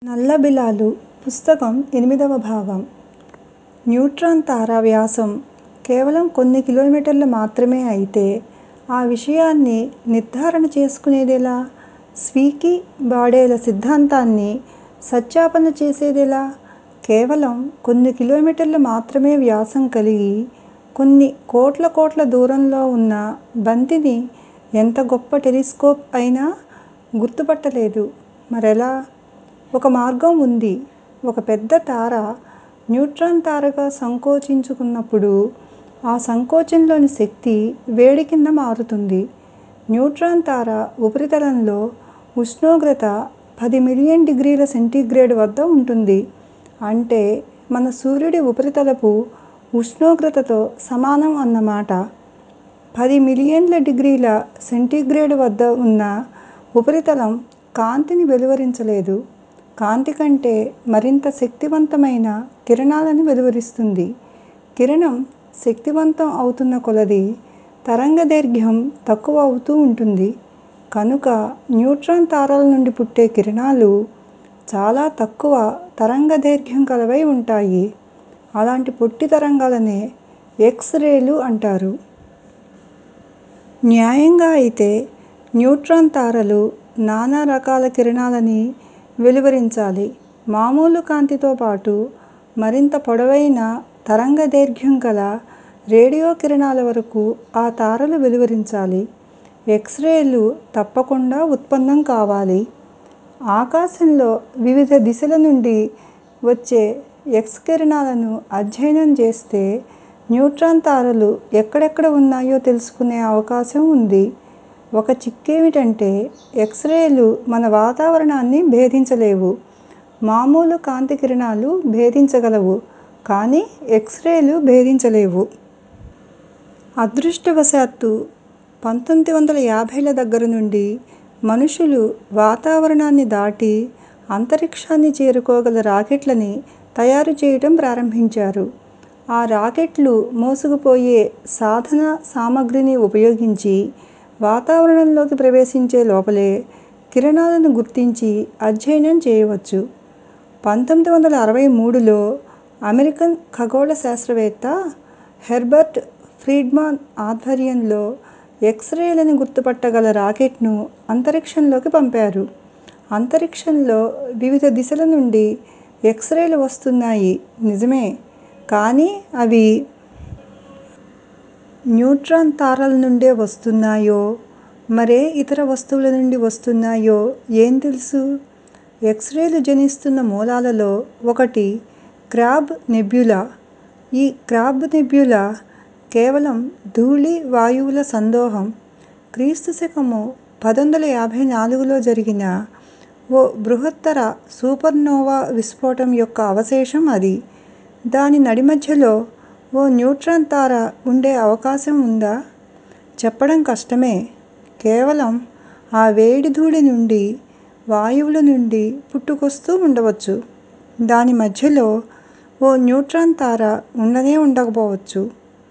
నల్లబిలాలు పుస్తకం ఎనిమిదవ భాగం న్యూట్రాన్ తార వ్యాసం కేవలం కొన్ని కిలోమీటర్లు మాత్రమే అయితే ఆ విషయాన్ని నిర్ధారణ చేసుకునేదెలా? స్వీకీ బాడేల సిద్ధాంతాన్ని సత్యాపన చేసేదెలా? కేవలం కొన్ని కిలోమీటర్లు మాత్రమే వ్యాసం కలిగి కొన్ని కోట్ల కోట్ల దూరంలో ఉన్న బంతిని ఎంత గొప్ప టెలిస్కోప్ అయినా గుర్తుపట్టలేదు మరెలా? ఒక మార్గం ఉంది ఒక పెద్ద తార న్యూట్రాన్ తారగా సంకోచించుకున్నప్పుడు ఆ సంకోచంలోని శక్తి వేడి కింద మారుతుంది. న్యూట్రాన్ తార ఉపరితలంలో ఉష్ణోగ్రత పది మిలియన్ డిగ్రీల సెంటీగ్రేడ్ వద్ద ఉంటుంది. అంటే మన సూర్యుడి ఉపరితలపు ఉష్ణోగ్రతతో సమానం అన్నమాట. పది మిలియన్ల డిగ్రీల సెంటీగ్రేడ్ వద్ద ఉన్న ఉపరితలం కాంతిని వెలువరించలేదు. కాంతి కంటే మరింత శక్తివంతమైన కిరణాలను వెలువరిస్తుంది. కిరణం శక్తివంతం అవుతున్న కొలదీ తరంగదైర్ఘ్యం తక్కువ అవుతూ ఉంటుంది. కనుక న్యూట్రాన్ తారల నుండి పుట్టే కిరణాలు చాలా తక్కువ తరంగదైర్ఘ్యం కలవై ఉంటాయి. అలాంటి పొట్టి తరంగాలనే ఎక్స్ రేలు అంటారు. న్యాయంగా అయితే న్యూట్రాన్ తారలు నానా రకాల కిరణాలని వెలువరించాలి. మామూలు కాంతితో పాటు మరింత పొడవైన తరంగదైర్ఘ్యం గల రేడియో కిరణాల వరకు ఆ తారలు వెలువరించాలి. ఎక్స్ రేలు తప్పకుండా ఉత్పన్నం కావాలి. ఆకాశంలో వివిధ దిశల నుండి వచ్చే ఎక్స్ కిరణాలను అధ్యయనం చేస్తే న్యూట్రాన్ తారలు ఎక్కడెక్కడ ఉన్నాయో తెలుసుకునే అవకాశం ఉంది. ఒక చిక్కేమిటంటే ఎక్స్ రేలు మన వాతావరణాన్ని భేదించలేవు. మామూలు కాంతి కిరణాలు భేదించగలవు కానీ ఎక్స్ రేలు భేదించలేవు. అదృష్టవశాత్తూ పంతొమ్మిది వందల యాభైల దగ్గర నుండి మనుషులు వాతావరణాన్ని దాటి అంతరిక్షాన్ని చేరుకోగల రాకెట్లని తయారు చేయటం ప్రారంభించారు. ఆ రాకెట్లు మోసుకుపోయే సాధన సామగ్రిని ఉపయోగించి వాతావరణంలోకి ప్రవేశించే లోపలే కిరణాలను గుర్తించి అధ్యయనం చేయవచ్చు. పంతొమ్మిది వందల అరవై మూడులో అమెరికన్ ఖగోళ శాస్త్రవేత్త హెర్బర్ట్ ఫ్రీడ్మాన్ ఆధ్వర్యంలో ఎక్స్ రేలని గుర్తుపట్టగల రాకెట్ను అంతరిక్షంలోకి పంపారు. అంతరిక్షంలో వివిధ దిశల నుండి ఎక్స్ రేలు వస్తున్నాయి నిజమే కానీ అవి న్యూట్రాన్ తారల నుండే వస్తున్నాయో మరే ఇతర వస్తువుల నుండి వస్తున్నాయో ఏం తెలుసు? ఎక్స్ రేలు జనిస్తున్న మూలాలలో ఒకటి క్రాబ్ నెబ్యులా. ఈ క్రాబ్ నెబ్యులా కేవలం ధూళి వాయువుల సందోహం. క్రీస్తు శకము పదొందల యాభై నాలుగులో జరిగిన ఓ బృహత్తర సూపర్నోవా విస్ఫోటం యొక్క అవశేషం అది. దాని నడిమధ్యలో ఓ న్యూట్రాన్ తార ఉండే అవకాశం ఉందా? చెప్పడం కష్టమే. కేవలం ఆ వేడి ధూళి నుండి వాయువుల నుండి పుట్టుకొస్తూ ఉండవచ్చు. దాని మధ్యలో ఓ న్యూట్రాన్ తార ఉండనే ఉండకపోవచ్చు.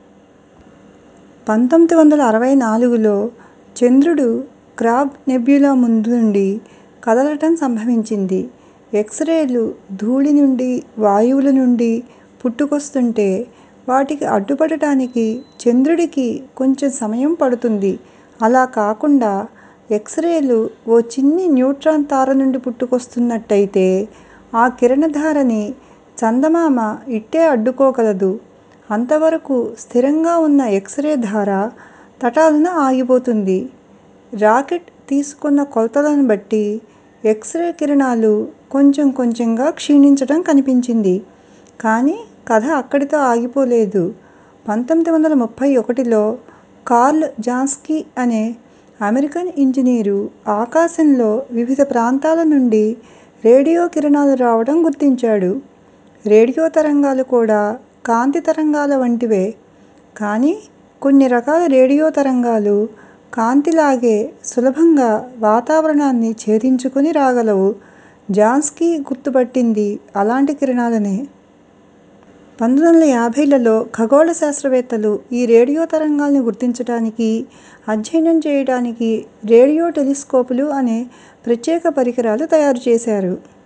పంతొమ్మిది వందల అరవై నాలుగులో చంద్రుడు క్రాబ్ నెబ్యులా ముందు నుండి కదలటం సంభవించింది. ఎక్స్ రేలు ధూళి నుండి వాయువుల నుండి పుట్టుకొస్తుంటే వాటికి అడ్డుపడటానికి చంద్రుడికి కొంచెం సమయం పడుతుంది. అలా కాకుండా ఎక్స్ రేలు ఓ చిన్ని న్యూట్రాన్ తార నుండి పుట్టుకొస్తున్నట్టయితే ఆ కిరణధారని చందమామ ఇట్టే అడ్డుకోగలదు. అంతవరకు స్థిరంగా ఉన్న ఎక్స్ రే ధార తటాలున ఆగిపోతుంది. రాకెట్ తీసుకున్న కొలతలను బట్టి ఎక్స్ రే కిరణాలు కొంచెం కొంచెంగా క్షీణించటం కనిపించింది. కానీ కథ అక్కడితో ఆగిపోలేదు. పంతొమ్మిది వందల ముప్పై ఒకటిలో కార్ల్ జాన్స్కీ అనే అమెరికన్ ఇంజనీరు ఆకాశంలో వివిధ ప్రాంతాల నుండి రేడియో కిరణాలు రావటం గుర్తించాడు. రేడియో తరంగాలు కూడా కాంతి తరంగాల వంటివే. కానీ కొన్ని రకాల రేడియో తరంగాలు కాంతి లాగే సులభంగా వాతావరణాన్ని ఛేదించుకుని రాగలవు. జాన్స్కీ గుర్తుపట్టింది అలాంటి కిరణాలనే. పంతొమ్మిది వందల యాభైలలో ఖగోళ శాస్త్రవేత్తలు ఈ రేడియో తరంగాల్ని గుర్తించటానికి, అధ్యయనం చేయటానికి రేడియో టెలిస్కోపులు అనే ప్రత్యేక పరికరాలు తయారు చేశారు.